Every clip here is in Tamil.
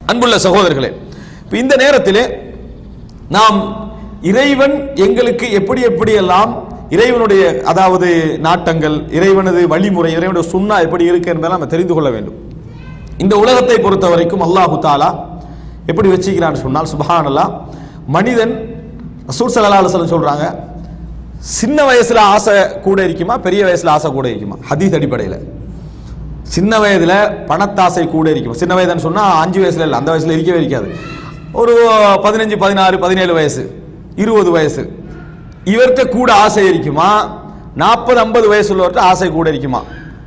அன்புள்ள சகோதரர்களே இப்ப இந்த நேரத்திலே நாம் இறைவன் எங்களுக்கு எப்படி எப்படியெல்லாம் இறைவனுடைய அதாவது நாட்டங்கள் இறைவனது வழிமுறை இறைவனுடைய சுண்ணா எப்படி இருக்கு என்பதை நம்ம தெரிந்து கொள்ள வேண்டும் இந்த உலகத்தை பொறுத்த வரைக்கும் அல்லாஹு தாலா எப்படி வச்சுக்கிறான்னு சொன்னால் சுபஹானல்லாஹ் மனிதன் ரசூல் ஸல்லல்லாஹு அலைஹி வஸல்லம் சொல்றாங்க சின்ன வயசுல ஆசை கூட இருக்குமா பெரிய வயசுல ஆசை கூட இருக்குமா ஹதீஸ் அடிப்படையில் சின்ன வயதுல பணத்தாசை கூட இருக்கும் சின்ன வயதுன்னு சொன்னா அஞ்சு வயசுல இல்லை அந்த வயசுல இருக்கவே இருக்காது ஒரு பதினஞ்சு பதினாறு பதினேழு வயசு இருபது வயசு இவர்கிட்ட கூட ஆசை இருக்குமா நாற்பது ஐம்பது வயசு உள்ளவர்கிட்ட ஆசை கூட இருக்குமா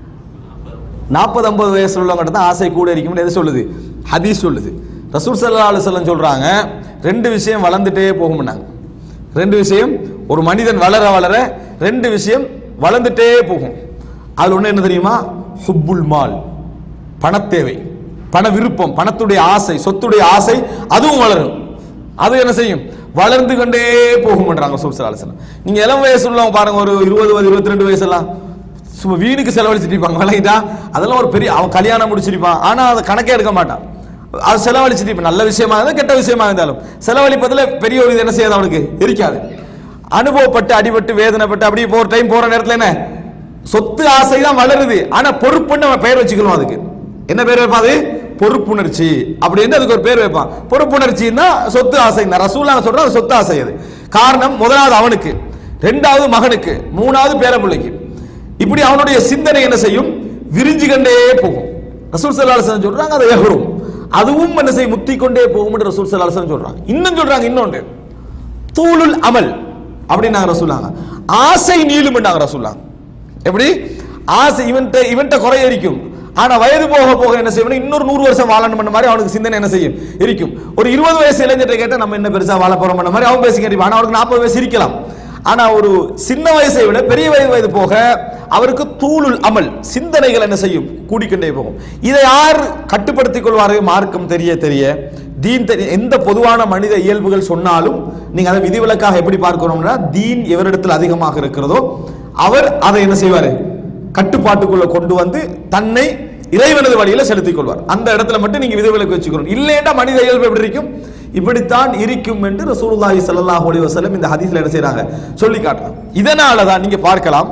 நாற்பது ஐம்பது வயசு உள்ளவங்ககிட்ட தான் ஆசை கூட இருக்கும்னு எது சொல்லுது ஹதீஸ் சொல்லுது ரசூல் சல்லா அலுவலம் சொல்றாங்க ரெண்டு விஷயம் வளர்ந்துட்டே போகும்னாங்க ரெண்டு விஷயம் ஒரு மனிதன் வளர வளர ரெண்டு விஷயம் வளர்ந்துட்டே போகும் அது ஒண்ணு என்ன தெரியுமா ஹுப்புல் மால் பணத்தேவை பண விருப்பம் பணத்துடைய ஆசை சொத்துடைய ஆசை அதுவும் வளரும் அது என்ன செய்யும் வளர்ந்து கொண்டே போகும்ன்றாங்க ரசூல் சல்லா அலுவலம் நீங்க இளம் வயசு உள்ளவங்க பாருங்க ஒரு இருபது இருபத்தி ரெண்டு வயசெல்லாம் சும்மா வீணுக்கு செலவழிச்சிட்டு இருப்பாங்க விளங்கிட்டா அதெல்லாம் ஒரு பெரிய அவன் கல்யாணம் முடிச்சிருப்பான் ஆனா அதை கணக்கே எடுக்க மாட்டான் அது செலவழிச்சிட்டு இருப்பான் நல்ல விஷயமா இருந்தாலும் கெட்ட விஷயமா இருந்தாலும் செலவழிப்பதுல பெரிய ஒரு இது என்ன செய்யாது அவனுக்கு இருக்காது அனுபவப்பட்டு அடிபட்டு வேதனைப்பட்டு அப்படியே போற டைம் போற நேரத்துல என்ன சொத்து ஆசை தான் வளருது ஆனா பொறுப்புன்னு அவன் பெயர் வச்சுக்கணும் அதுக்கு என்ன பேர் வைப்பான் அது பொறுப்புணர்ச்சி அப்படின்னு அதுக்கு ஒரு பேர் வைப்பான் பொறுப்புணர்ச்சின்னா சொத்து ஆசை ரசூலா சொல்ற அது சொத்து ஆசை அது காரணம் முதலாவது அவனுக்கு ரெண்டாவது மகனுக்கு மூணாவது பேரப்பிள்ளைக்கு இப்படி அவனுடைய சிந்தனை என்ன செய்யும் விரிஞ்சு கொண்டே போகும் ரசூல் சல்லாஹ் சொல்றாங்க அது எகரும் அதுவும் என்ன செய்யும் முத்தி கொண்டே போகும் என்று ரசூல் சல்லாஹ் சொல்றாங்க இன்னும் சொல்றாங்க இன்னொன்று தூளுல் அமல் அப்படின்னாங்க ரசூலாங்க ஆசை நீளும்னாங்க ரசூலாங்க எப்படி ஆசை இவன்ட்ட இவன்ட்ட குறை இருக்கும் ஆனா வயது போக போக என்ன செய்யணும் இன்னொரு நூறு வருஷம் வாழணும் பண்ண மாதிரி அவனுக்கு சிந்தனை என்ன செய்யும் இருக்கும் ஒரு இருபது வயசு இளைஞர்கிட்ட கேட்டா நம்ம என்ன பெருசா வாழ போறோம் பண்ண மாதிரி அவன் பேசி கேட்டு ஆனா அவனுக்கு நாற்பது வயசு இருக்கலாம் ஆனா ஒரு சின்ன வயசை விட பெரிய வயது வயது போக அவருக்கு தூளுல் அமல் சிந்தனைகள் என்ன செய்யும் கூடிக்கொண்டே போகும் இதை யார் கட்டுப்படுத்திக் கொள்வார்கள் மார்க்கம் தெரிய தெரிய தீன் தெரிய எந்த பொதுவான மனித இயல்புகள் சொன்னாலும் நீங்க அதை விதிவிலக்காக எப்படி பார்க்கணும்னா தீன் எவரிடத்தில் அதிகமாக இருக்கிறதோ அவர் அதை என்ன செய்வாரு கட்டுப்பாட்டுக்குள்ள கொண்டு வந்து தன்னை இறைவனது வழியில செலுத்திக் கொள்வார் அந்த இடத்துல மட்டும் நீங்க விதிவிலக்கு வச்சுக்கணும் இல்லைன்னா மனித இயல்பு எப்படி இருக்கும் இப்படித்தான் இருக்கும் என்று ரசூலுல்லாஹி ஸல்லல்லாஹு அலைஹி வஸல்லம் இந்த ஹதீஸ்ல என்ன செய்றாங்க சொல்லி காட்டுறாங்க இதனால தான் நீங்க பார்க்கலாம்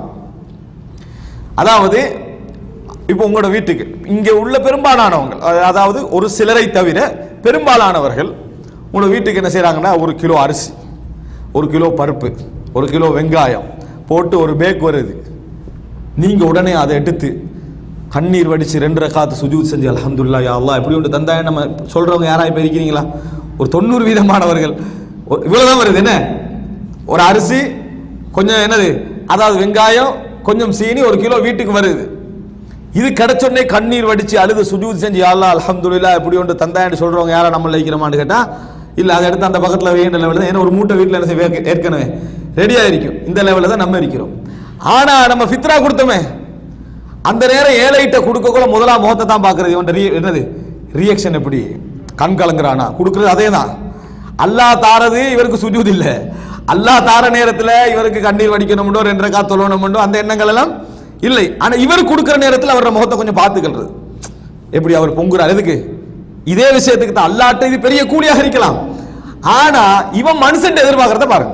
அதாவது இப்போ உங்களோட வீட்டுக்கு இங்க உள்ள பெரும்பாலானவங்க அதாவது ஒரு சிலரை தவிர பெரும்பாலானவர்கள் உங்களோட வீட்டுக்கு என்ன செய்றாங்கன்னா ஒரு கிலோ அரிசி ஒரு கிலோ பருப்பு ஒரு கிலோ வெங்காயம் போட்டு ஒரு பேக் வருது நீங்க உடனே அதை எடுத்து கண்ணீர் வடிச்சு ரெண்டு ரகாத்து சுஜூத் செஞ்சு அல்ஹம்துலில்லாஹ் யா அல்லாஹ் எப்படி ஒன்று தந்தாய் நம்ம சொல்றவங்க யாரா இப்ப இருக்கிறீங்களா ஒரு தொண்ணூறு வீதமானவர்கள் ஒரு- இவ்வளவுதான் வருது என்ன ஒரு அரிசி கொஞ்சம் என்னது அதாவது வெங்காயம் கொஞ்சம் சீனி ஒரு கிலோ வீட்டுக்கு வருது இது கிடைச்சோடனே கண்ணீர் வடிச்சு அழுது சுஜூத் செஞ்சு யா அல்லாஹ் அல்ஹம்துலில்லாஹ் இப்படி ஒன்று தந்தாய்னு சொல்றவங்க யாரா நம்ம வைக்கிறோமான்னு கேட்டா இல்ல அதை எடுத்து அந்த பக்கத்துல வேண்ட லெவலில் ஏன்னா ஒரு மூட்டை வீட்டில் என்ன செய்ய ஏற்க- ஏற்கனவே ரெடியா இருக்கும் இந்த லெவலில் தான் நம்ம இருக்கிறோம் ஆனா நம்ம ஃபித்ரா கொடுத்தோமே அந்த நேரம் ஏழைகிட்ட கொடுக்கக்குள்ள முதலா முகத்தை தான் பார்க்கறது இவன் re- என்னது ரியாக்ஷன் எப்படி கண் கலங்குறானா கொடுக்கறது அதே தான் அல்லாஹ் தாரது இவருக்கு சுஜூத் இல்ல அல்லாஹ் தார நேரத்துல இவருக்கு கண்ணீர் வடிக்கணும்டோ ரெண்டு ரக்கா தொழணும்டோ அந்த எண்ணங்கள் எல்லாம் இல்லை ஆனா இவர் கொடுக்கிற நேரத்துல அவரோட முகத்தை கொஞ்சம் பார்த்துக்கிறது எப்படி அவர் பொங்குறார் எதுக்கு இதே விஷயத்துக்கு தான் அல்லாட்ட இது பெரிய கூலியாக இருக்கலாம் ஆனா இவன் மனுஷன் எதிர்பார்க்கறத பாருங்க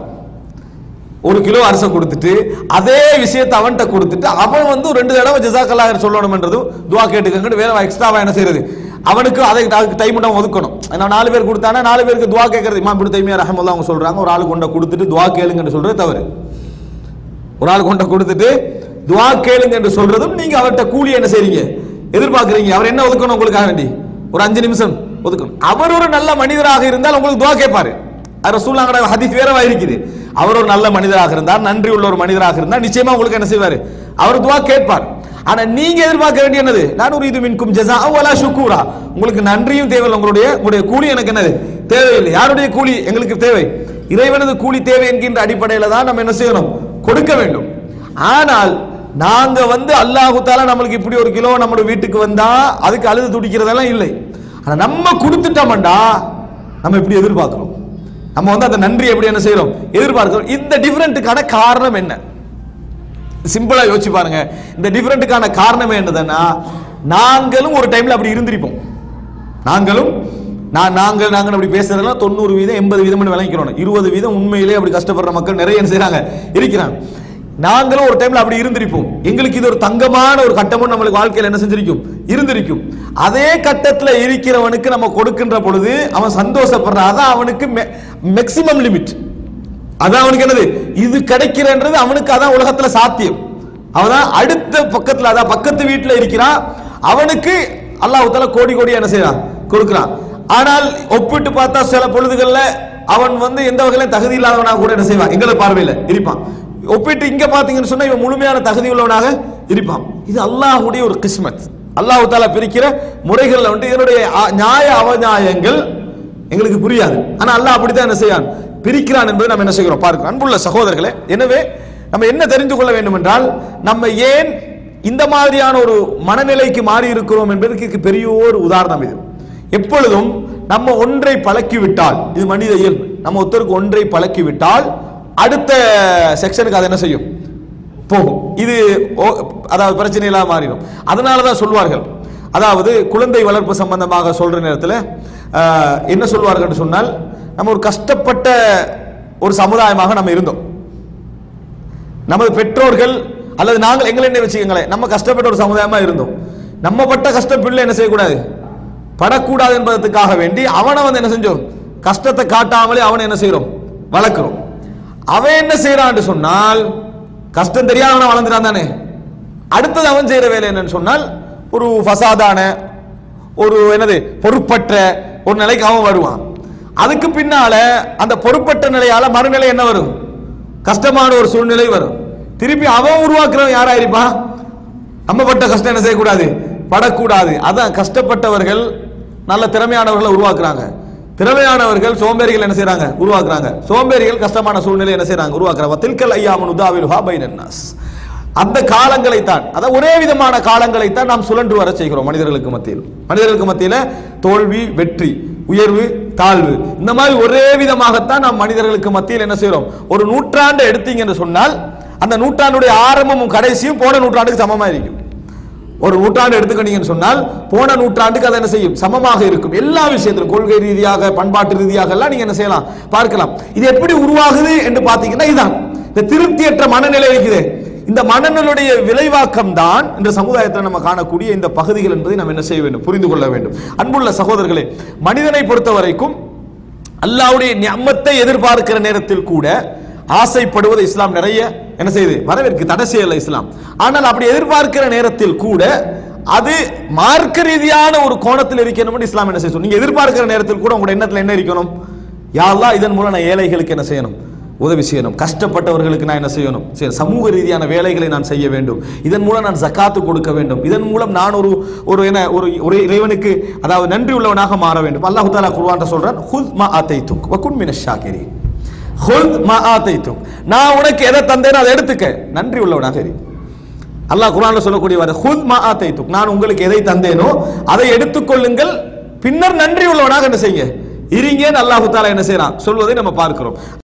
ஒரு கிலோ அரிசம் கொடுத்துட்டு அதே விஷயத்தை அவன்கிட்ட கொடுத்துட்டு அவன் வந்து ஒரு ரெண்டு தடவை ஜிசாக்கல்லா சொல்லணும்ன்றது துவா கேட்டுக்கங்கிட்டு வேற எக்ஸ்ட்ராவா என்ன செய்யறது அவனுக்கு அதை டைம் நம்ம ஒதுக்கணும் ஏன்னா நாலு பேர் கொடுத்தானா நாலு பேருக்கு துவா கேட்கறது இமாம் இப்படி தைமியா ரஹமுல்லா அவங்க சொல்றாங்க ஒரு ஆள் கொண்ட கொடுத்துட்டு துவா கேளுங்கன்னு சொல்றது தவறு ஒரு ஆள் கொண்ட கொடுத்துட்டு துவா கேளுங்க என்று சொல்றதும் நீங்க அவர்கிட்ட கூலி என்ன செய்றீங்க எதிர்பார்க்கறீங்க அவர் என்ன ஒதுக்கணும் உங்களுக்காக வேண்டி ஒரு அஞ்சு நிமிஷம் ஒதுக்கணும் அவர் ஒரு நல்ல மனிதராக இருந்தால் உங்களுக்கு துவா கேட்பாரு அது ரசூலுல்லாஹ் ஹதீஸ் வேறவா இருக்குது அவர் ஒரு நல்ல மனிதராக இருந்தார் நன்றி உள்ள ஒரு மனிதராக இருந்தார் நிச்சயமா உங்களுக்கு என்ன செய்வாரு அவர் துவா கேட்பார் ஆனா நீங்க எதிர்பார்க்க வேண்டிய என்னது நான் ஒரு இது மின்கும் ஜஸா வலா ஷுக்கூரா உங்களுக்கு நன்றியும் தேவையில்லை உங்களுடைய உங்களுடைய கூலி எனக்கு என்னது தேவையில்லை யாருடைய கூலி எங்களுக்கு தேவை இறைவனது கூலி தேவை என்கின்ற அடிப்படையில தான் நம்ம என்ன செய்யணும் கொடுக்க வேண்டும் ஆனால் நாங்க வந்து அல்லாஹு தாலா நம்மளுக்கு இப்படி ஒரு கிலோ நம்ம வீட்டுக்கு வந்தா அதுக்கு அழுது துடிக்கிறதெல்லாம் இல்லை ஆனா நம்ம கொடுத்துட்டோம்டா நம்ம எப்படி எதிர்பார்க்கிறோம் நம்ம வந்து அந்த நன்றி எப்படி என்ன செய்யறோம் எதிர்பார்க்கிறோம் இந்த டிஃபரெண்ட்டுக்கான காரணம் என்ன சிம்பிளா யோசிச்சு பாருங்க இந்த டிஃபரெண்ட்டுக்கான காரணம் என்னதுன்னா நாங்களும் ஒரு டைம்ல அப்படி இருந்திருப்போம் நாங்களும் நான் நாங்கள் நாங்கள் அப்படி பேசுறதெல்லாம் தொண்ணூறு வீதம் எண்பது வீதம் விளங்கிக்கிறோம் இருபது வீதம் உண்மையிலே அப்படி கஷ்டப்படுற மக்கள் நிறைய என்ன செய்றாங்க இருக்கிறாங்க நாங்களும் ஒரு டைம்ல அப்படி இருந்திருப்போம் எங்களுக்கு இது ஒரு தங்கமான ஒரு கட்டமும் நம்மளுக்கு வாழ்க்கையில் என்ன செஞ்சிருக்கும் இருந்திருக்கும் அதே கட்டத்தில் இருக்கிறவனுக்கு நம்ம கொடுக்கின்ற பொழுது அவன் சந்தோஷப்படுறான் அதான் அவனுக்கு மேக்சிமம் லிமிட் அதான் அவனுக்கு என்னது இது கிடைக்கிறன்றது அவனுக்கு அதான் உலகத்துல சாத்தியம் அவதான் அடுத்த பக்கத்துல அதான் பக்கத்து வீட்டுல இருக்கிறான் அவனுக்கு அல்லாஹ் தஆலா கோடி கோடி என்ன செய்யறான் கொடுக்கிறான் ஆனால் ஒப்பிட்டு பார்த்தா சில பொழுதுகள்ல அவன் வந்து எந்த வகையிலும் தகுதி இல்லாதவனாக கூட என்ன செய்வான் எங்களை பார்வையில இருப்பான் ஒப்பிட்டு இங்க பாத்தீங்கன்னு சொன்னா இவன் முழுமையான தகுதி உள்ளவனாக இருப்பான் இது அல்லாஹ்வுடைய ஒரு கிஸ்மத் அல்லாஹ் தாலா பிரிக்கிற முறைகள்ல வந்து இதனுடைய அ- நியாய அவநியாயங்கள் எங்களுக்கு புரியாது ஆனா அல்லாஹ் அப்படித்தான் என்ன செய்யான் பிரிக்கிறான் என்பதை நம்ம என்ன செய்கிறோம் பார்க்கிறோம் அன்புள்ள சகோதரர்களே எனவே நம்ம என்ன தெரிந்து கொள்ள வேண்டும் என்றால் நம்ம ஏன் இந்த மாதிரியான ஒரு மனநிலைக்கு மாறி இருக்கிறோம் என்பதற்கு பெரிய ஒரு உதாரணம் இது எப்பொழுதும் நம்ம ஒன்றை பழக்கிவிட்டால் இது மனித இயல்பு நம்ம ஒருத்தருக்கு ஒன்றை பழக்கிவிட்டால் அடுத்த செக்ஷனுக்கு அது என்ன செய்யும் போகும் இது ஓ- அதாவது பிரச்சனை இல்லாம மாறிடும் அதனால தான் சொல்வார்கள் அதாவது குழந்தை வளர்ப்பு சம்பந்தமாக சொல்ற நேரத்தில் ஆஹ், என்ன சொல்வார்கள் சொன்னால் நம்ம ஒரு கஷ்டப்பட்ட ஒரு சமுதாயமாக நம்ம இருந்தோம் நமது பெற்றோர்கள் அல்லது நாங்கள் எங்களை என்ன வச்சுக்கங்களேன் நம்ம கஷ்டப்பட்ட ஒரு சமுதாயமா இருந்தோம் நம்ம பட்ட கஷ்டம் பிள்ளை என்ன செய்யக்கூடாது படக்கூடாது என்பதற்காக வேண்டி அவனை வந்து என்ன செஞ்சோம் கஷ்டத்தை காட்டாமலே அவனை என்ன செய்றோம் வளர்க்கிறோம் அவன் என்ன செய்யறான்னு சொன்னால் கஷ்டம் தெரியாதவன வளர்ந்துட்டான் தானே அடுத்தது அவன் செய்யற வேலை என்னன்னு சொன்னால் ஒரு ஃபசாதான ஒரு என்னது பொறுப்பற்ற ஒரு நிலைக்கு அவன் வருவான் அதுக்கு பின்னால அந்த பொறுப்பற்ற நிலையால மறுநிலை என்ன வரும் கஷ்டமான ஒரு சூழ்நிலை வரும் திருப்பி அவன் உருவாக்குறவன் யாரா இருப்பான் நம்ம பட்ட கஷ்டம் என்ன செய்யக்கூடாது படக்கூடாது அதான் கஷ்டப்பட்டவர்கள் நல்ல திறமையானவர்களை உருவாக்குறாங்க திறமையானவர்கள் சோம்பேறிகள் என்ன செய்றாங்க உருவாக்குறாங்க சோம்பேறிகள் கஷ்டமான சூழ்நிலை என்ன செய்றாங்க உருவாக்குறாங்க தில்கல் ஐயாமன் உதாவில் ஹாபைன் அந்த காலங்களை தான் அதான் ஒரே விதமான காலங்களை தான் நாம் சுழன்று வர செய்கிறோம் மனிதர்களுக்கு மத்தியில் மனிதர்களுக்கு மத்தியில் தோல்வி வெற்றி உயர்வு தாழ்வு இந்த மாதிரி ஒரே விதமாகத்தான் நாம் மனிதர்களுக்கு மத்தியில் என்ன செய்றோம் ஒரு நூற்றாண்டு எடுத்தீங்க என்று சொன்னால் அந்த நூற்றாண்டுடைய ஆரம்பமும் கடைசியும் போன நூற்றாண்டுக்கு சமமா இருக்கும் ஒரு நூற்றாண்டு எடுத்துக்கிட்டீங்கன்னு சொன்னால் போன நூற்றாண்டுக்கு அது என்ன செய்யும் சமமாக இருக்கும் எல்லா விஷயத்திலும் கொள்கை ரீதியாக பண்பாட்டு ரீதியாக எல்லாம் நீங்க என்ன செய்யலாம் பார்க்கலாம் இது எப்படி உருவாகுது என்று பார்த்தீங்கன்னா இதுதான் இந்த திருப்தியற்ற மனநிலை இருக்குது இந்த மனநிலையுடைய விளைவாக்கம் தான் இந்த சமுதாயத்தில் நம்ம காணக்கூடிய இந்த பகுதிகள் என்பதை நாம் என்ன செய்ய வேண்டும் புரிந்து கொள்ள வேண்டும் அன்புள்ள சகோதரர்களே மனிதனை பொறுத்த வரைக்கும் அல்லாஹ்வுடைய நியமத்தை எதிர்பார்க்கிற நேரத்தில் கூட ஆசைப்படுவது இஸ்லாம் நிறைய என்ன செய்யுது வரவேற்கு தடை செய்யல இஸ்லாம் ஆனால் அப்படி எதிர்பார்க்கிற நேரத்தில் கூட அது மார்க்க ரீதியான ஒரு கோணத்தில் இருக்கணும் இஸ்லாம் என்ன செய்யும் நீங்க எதிர்பார்க்கிற நேரத்தில் கூட உங்களோட எண்ணத்தில் என்ன இருக்கணும் யா அல்லாஹ் இதன் மூலம் நான் ஏழைகளுக்கு என்ன செய்யணும் உதவி செய்யணும் கஷ்டப்பட்டவர்களுக்கு நான் என்ன செய்யணும் சரி சமூக ரீதியான வேலைகளை நான் செய்ய வேண்டும் இதன் மூலம் நான் ஜக்காத்து கொடுக்க வேண்டும் இதன் மூலம் நான் ஒரு ஒரு என்ன ஒரு ஒரு இறைவனுக்கு அதாவது நன்றி உள்ளவனாக மாற வேண்டும் அல்லாஹ் தாலா குர்ஆன்ல சொல்றான் ஹுத் மா ஆத்தைத்துக் வகுன் மினஷ் ஷாக்கிரீன் ஹுத் மா ஆத்தைத்துக் நான் உனக்கு எதை தந்தேனோ அதை எடுத்துக்க நன்றி உள்ளவனாக இரு அல்லாஹ் குர்ஆன்ல சொல்லக்கூடிய வார்த்தை ஹுத் மா ஆத்தைத்துக் நான் உங்களுக்கு எதை தந்தேனோ அதை எடுத்துக்கொள்ளுங்கள் பின்னர் நன்றி உள்ளவனாக என்ன செய்யுங்க இருங்கன்னு அல்லாஹ் தாலா என்ன செய்யறான் சொல்வதை நம்ம பார்க்கிறோம்